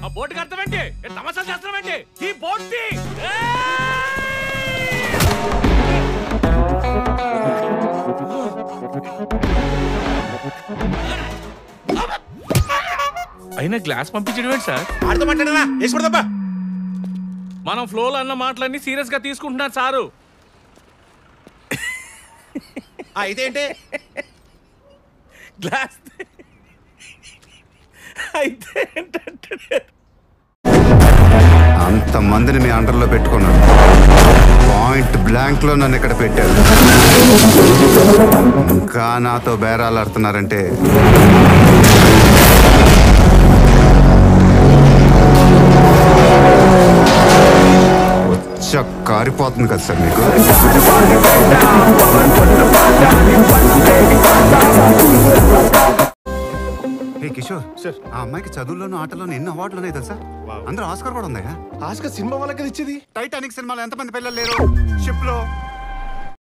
ఆ బోటుకి అర్థమేంటి ఏ తమాషా చేస్తున్నామేంటి ఈ బోట్ తీ అయినా గ్లాస్ పంపించడం ఏంటి సార్ ఆడితో మాట్లాడనా వేసి పడదబ్బా మనం ఫ్లోలో అన్న మాటలన్నీ సీరియస్ గా తీసుకుంటున్నారు సారు అయితే ఏంటి గ్లాస్ అయితే ఏంటంటే అంతమందిని మీ అండర్లో పెట్టుకున్నాను పాయింట్ బ్లాంక్ లో నన్ను ఇక్కడ పెట్టారు ఇంకా నాతో బేరాలు ఆడుతున్నారంటే వచ్చ కారిపోతుంది కదా సార్ మీకు ఏ కిషోర్ సార్. ఆ అమ్మాయికి చదువుల్లోనూ ఆటల్లోనూ ఎన్ని అవార్డులు ఉన్నాయి తెలుసా అందరూ ఆస్కర్ కూడా ఉన్నాయా ఆస్కర్ సినిమా వాళ్ళకి ఇచ్చేది టైటానిక్ సినిమాలో ఎంతమంది పిల్లలు లేరు షిప్ లో